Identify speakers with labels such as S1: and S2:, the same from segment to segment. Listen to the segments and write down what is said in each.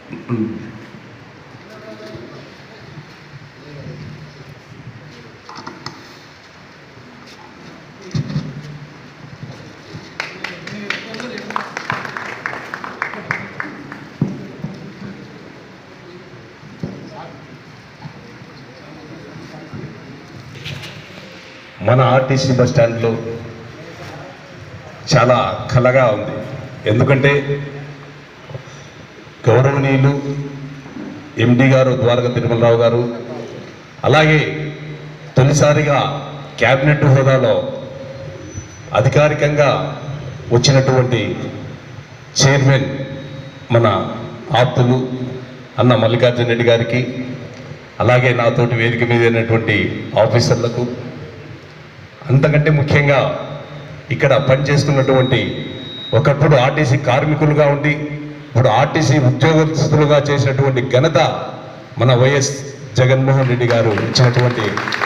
S1: మన RTC bus స్టాండ్లో చాలా కలగా ఉంది ఎందుకంటే గౌరవనీయులు ఎండి గారు ద్వారక తిరుమలరావు గారు అలాగే తొలిసారిగా క్యాబినెట్ హోదాలో అధికారికంగా వచ్చినటువంటి చైర్మన్ మన ఆప్తులు అన్న మల్లికార్జున రెడ్డి గారికి అలాగే నాతోటి వేదిక మీద ఉన్నటువంటి ఆఫీసర్లకు అంతకంటే ముఖ్యంగా ఇక్కడ పనిచేస్తున్నటువంటి ఒకప్పుడు ఆర్టీసీ కార్మికులుగా ఉండి ఇప్పుడు ఆర్టీసీ ఉద్యోగస్తులుగా చేసినటువంటి ఘనత మన వైఎస్ జగన్మోహన్ రెడ్డి గారు ఇచ్చినటువంటి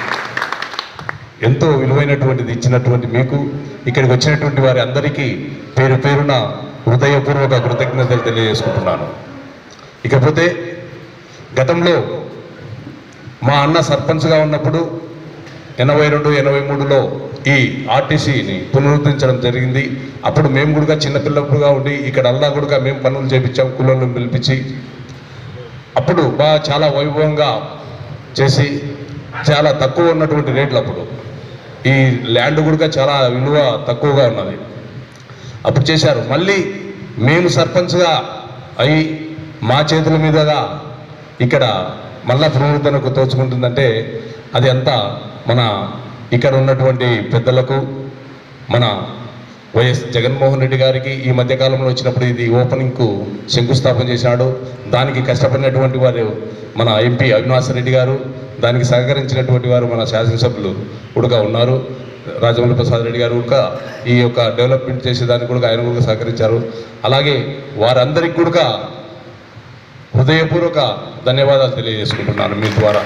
S1: ఎంతో విలువైనటువంటిది ఇచ్చినటువంటి మీకు ఇక్కడికి వచ్చినటువంటి వారి అందరికీ పేరు పేరున హృదయపూర్వక కృతజ్ఞతలు తెలియజేసుకుంటున్నాను ఇకపోతే గతంలో మా అన్న సర్పంచ్గా ఉన్నప్పుడు ఎనభై రెండు ఎనభై మూడులో ఈ ఆర్టీసీని పునరుద్ధరించడం జరిగింది అప్పుడు మేము కూడా చిన్నపిల్లలుగా ఉండి ఇక్కడ అల్లా కూడా మేము పనులు చేపించాం కులను పిలిపించి అప్పుడు బాగా చాలా వైభవంగా చేసి చాలా తక్కువ ఉన్నటువంటి రేట్లు అప్పుడు ఈ ల్యాండ్ కూడా చాలా విలువ తక్కువగా ఉన్నది అప్పుడు చేశారు మళ్ళీ మేము సర్పంచ్గా అయి మా చేతుల మీదుగా ఇక్కడ మళ్ళా పునరుద్ధరణకు తోచుకుంటుందంటే అది అంతా మన ఇక్కడ ఉన్నటువంటి పెద్దలకు మన వైఎస్ జగన్మోహన్ రెడ్డి గారికి ఈ మధ్యకాలంలో వచ్చినప్పుడు ఇది ఓపెనింగ్కు శంకుస్థాపన చేశాడు దానికి కష్టపడినటువంటి వారు మన ఎంపీ అవినాష్ రెడ్డి గారు దానికి సహకరించినటువంటి వారు మన శాసనసభ్యులు కూడా ఉన్నారు రాజమౌళి ప్రసాద్ రెడ్డి గారు కూడా ఈ యొక్క డెవలప్మెంట్ చేసేదానికి కూడా ఆయన కూడా సహకరించారు అలాగే వారందరికీ కూడా హృదయపూర్వక ధన్యవాదాలు తెలియజేసుకుంటున్నాను మీ ద్వారా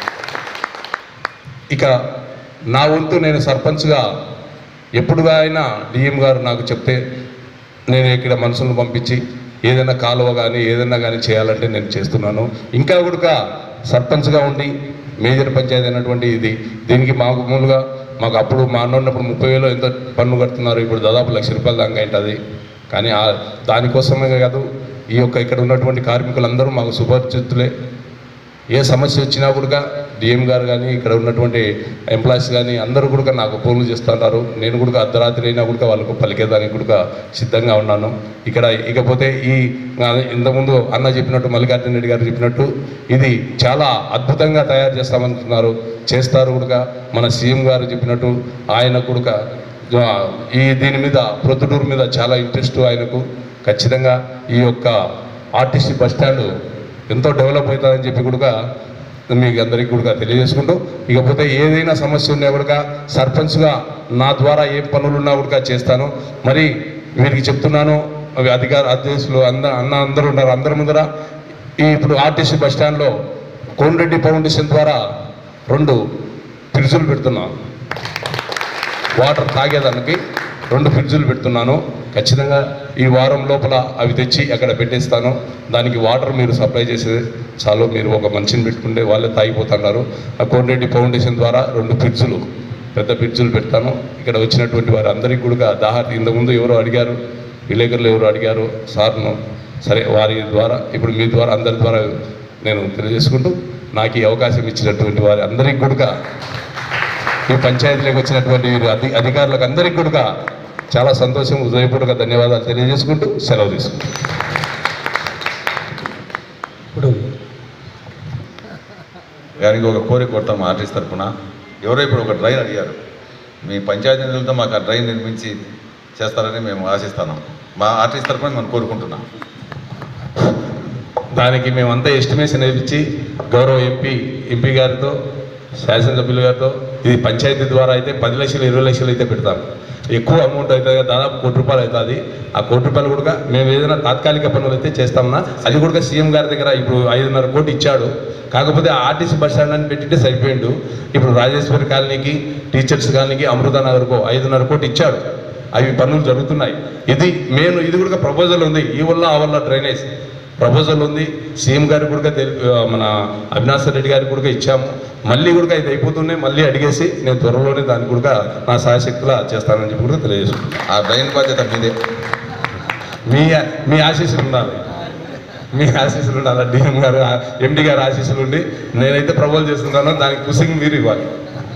S1: ఇక నా వంతు నేను సర్పంచ్గా ఎప్పుడుగా అయినా డిఎం గారు నాకు చెప్తే నేను ఇక్కడ మనుషులను పంపించి ఏదైనా కాలువ కానీ ఏదైనా కానీ చేయాలంటే నేను చేస్తున్నాను ఇంకా కూడా సర్పంచ్గా ఉండి మేజర్ పంచాయతీ అయినటువంటి ఇది దీనికి మామూలుగా మాకు అప్పుడు మా అన్న ఉన్నప్పుడు ముప్పై వేలు ఎంత పన్ను కడుతున్నారు ఇప్పుడు దాదాపు లక్ష రూపాయల దాకా ఉంటుంది కానీ ఆ దానికోసమే కాదు ఈ యొక్క ఇక్కడ ఉన్నటువంటి కార్మికులందరూ మాకు సుపరిచితులే ఏ సమస్య వచ్చినా కూడా డిఎం గారు కానీ ఇక్కడ ఉన్నటువంటి ఎంప్లాయీస్ కానీ అందరూ కూడా నాకు ఫోన్లు చేస్తుంటారు నేను కూడా అర్ధరాత్రి అయినా కూడా వాళ్ళకు పలికేదానికి కూడా సిద్ధంగా ఉన్నాను ఇక్కడ ఇకపోతే ఈ ఆ, ఇంతకుముందు అన్న చెప్పినట్టు మల్లికార్జున రెడ్డి గారు చెప్పినట్టు ఇది చాలా అద్భుతంగా తయారు చేస్తామంటున్నారు చేస్తారు కూడా మన సీఎం గారు చెప్పినట్టు ఆయన కూడా ఆ, ఈ దీని మీద ప్రొద్దుటూరు మీద చాలా ఇంట్రెస్ట్ ఆయనకు ఖచ్చితంగా ఈ యొక్క ఆర్టీసీ బస్ స్టాండ్ ఎంతో డెవలప్ అవుతుందని చెప్పి కూడా మీకు అందరికీ కూడా తెలియజేసుకుంటూ ఇకపోతే ఏదైనా సమస్య ఉన్నా కూడా సర్పంచ్గా నా ద్వారా ఏ పనులు ఉన్నా కూడా చేస్తాను మరి వీరికి చెప్తున్నాను అవి అధికార అధ్యక్షులు అంద అన్న అందరూ ఉన్నారు అందరి ముందర ఈ ఇప్పుడు ఆర్టీసీ బస్ స్టాండ్లో కోనరెడ్డి ఫౌండేషన్ ద్వారా రెండు ఫ్రిడ్జులు పెడుతున్నాం వాటర్ తాగేదానికి రెండు ఫ్రిడ్జులు పెడుతున్నాను ఖచ్చితంగా ఈ వారం లోపల అవి తెచ్చి అక్కడ పెట్టేస్తాను దానికి వాటర్ మీరు సప్లై చేసే చాలు మీరు ఒక మనిషిని పెట్టుకుంటే వాళ్ళే తాగిపోతున్నారు ఆ కోనరెడ్డి ఫౌండేషన్ ద్వారా రెండు ఫ్రిడ్జులు పెద్ద ఫ్రిడ్జులు పెడతాను ఇక్కడ వచ్చినటువంటి వారు అందరికీ కూడా దాహార్తి ఇంతకుముందు ఎవరో అడిగారు విలేకరులు ఎవరు అడిగారు సార్ను సరే వారి ద్వారా ఇప్పుడు మీ ద్వారా అందరి ద్వారా నేను తెలియజేసుకుంటూ నాకు ఈ అవకాశం ఇచ్చినటువంటి వారి అందరికీ కూడా ఈ పంచాయతీలోకి వచ్చినటువంటి వీరు అధి అధికారులకు అందరికీ కూడా చాలా సంతోషం హృదయపూర్వక ధన్యవాదాలు తెలియజేసుకుంటూ సెలవు తీసుకుంటాం
S2: ఇప్పుడు
S3: గారికి ఒక కోరిక కొడతాం ఆర్టీసీ తరఫున ఎవరో ఇప్పుడు ఒక డ్రైన్ అడిగారు మీ పంచాయతీ నిధులతో మాకు ఆ డ్రైన్ నిర్మించి చేస్తారని మేము ఆశిస్తున్నాం మా ఆర్టీసీ తరఫున మేము కోరుకుంటున్నాం
S1: దానికి మేమంతా ఎస్టిమేషన్ వేయించి గౌరవ ఎంపీ ఎంపీ గారితో శాసనసభ్యులు గారితో ఇది పంచాయతీ ద్వారా అయితే పది లక్షలు ఇరవై లక్షలు అయితే పెడతాం ఎక్కువ అమౌంట్ అవుతుంది కదా, దాదాపు కోటి రూపాయలు అవుతుంది ఆ కోటి రూపాయలు కూడా మేము ఏదైనా తాత్కాలిక పనులు అయితే చేస్తామన్నా అది కూడా సీఎం గారి దగ్గర ఇప్పుడు ఐదున్నర కోటి ఇచ్చాడు కాకపోతే ఆ ఆర్టీసీ బస్ స్టాండ్ అని పెట్టింటే సరిపోయిండు ఇప్పుడు రాజేశ్వరి కాలనీకి టీచర్స్ కాలనీకి అమృత నగర్కు ఐదున్నర కోటి ఇచ్చాడు అవి పనులు జరుగుతున్నాయి ఇది మెయిన్ ఇది కూడా ప్రపోజల్ ఉంది ఈ వల్ల ఆ వల్ల డ్రైనేజ్ ప్రపోజల్ ఉంది సీఎం గారికి కూడా తెలి- ఆ, మన అవినాష్ రెడ్డి గారికి కూడా ఇచ్చాము మళ్ళీ కూడా ఇది అయిపోతున్నాయి మళ్ళీ అడిగేసి నేను త్వరలోనే దానికి కూడా నా సాయశక్తులా చేస్తానని చెప్పి కూడా తెలియజేస్తున్నాను
S3: ఆ డ్రైన్ బాధ్యత మీదే
S1: మీ మీ ఆశీస్సులు ఉండాలి మీ ఆశీస్సులు ఉండాలి డిఎం గారు ఎండి గారు ఆశీస్సులు ఉండి నేనైతే ప్రపోజ్ చేస్తున్నాను దానికి పుసింగ్ మీరు ఇవ్వాలి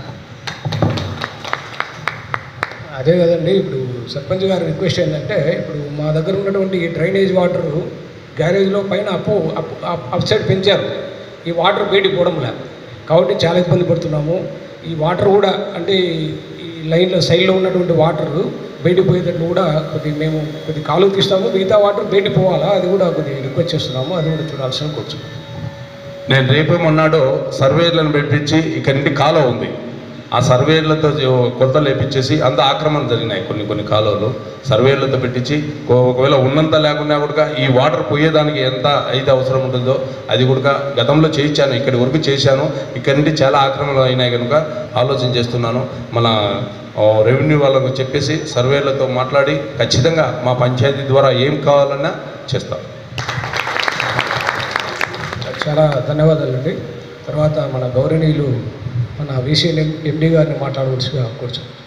S2: అదే కదండి ఇప్పుడు సర్పంచ్ గారి రిక్వెస్ట్ ఏంటంటే ఇప్పుడు మా దగ్గర ఉన్నటువంటి ఈ డ్రైనేజ్ వాటర్ గ్యారేజ్లో పైన అప్పు అప్ అప్- అప్ సైడ్ పెంచారు ఈ వాటర్ బయటికి పోవడంలే కాబట్టి చాలా ఇబ్బంది పడుతున్నాము ఈ వాటర్ కూడా అంటే ఈ లైన్లో సైడ్లో ఉన్నటువంటి వాటర్ బయటికి పోయేటట్లు కూడా కొద్దిగా మేము కొద్ది కాలువ తీస్తాము మిగతా వాటర్ బయటికి పోవాలా అది కూడా కొద్దిగా రిక్వెస్ట్ చేస్తున్నాము అది కూడా చూడాల్సిన కూర్చున్నాం
S1: నేను రేపే మొన్నాడు సర్వేలను పెట్టించి ఇక్కడి నుండి కాలువ ఉంది ఆ సర్వేలతో కొలతలు లేపించేసి అంత ఆక్రమణ జరిగినాయి కొన్ని కొన్ని కాలువలు సర్వేలతో పెట్టించి ఒ- ఒకవేళ ఉన్నంత లేకుండా కూడా ఈ వాటర్ పోయేదానికి ఎంత అయితే అవసరం ఉంటుందో అది కూడా గతంలో చేయించాను ఇక్కడి వరకు చేశాను ఇక్కడి నుండి చాలా ఆక్రమణలు అయినాయి కనుక ఆలోచన చేస్తున్నాను మన ఆ, రెవెన్యూ వాళ్ళకు చెప్పేసి సర్వేలతో మాట్లాడి ఖచ్చితంగా మా పంచాయతీ ద్వారా ఏం కావాలన్నా చేస్తాం
S2: చాలా ధన్యవాదాలండి తర్వాత మన గౌరవనీయులు మన వీసీ ఎండి గారిని మాట్లాడవలసిగా కూర్చోండి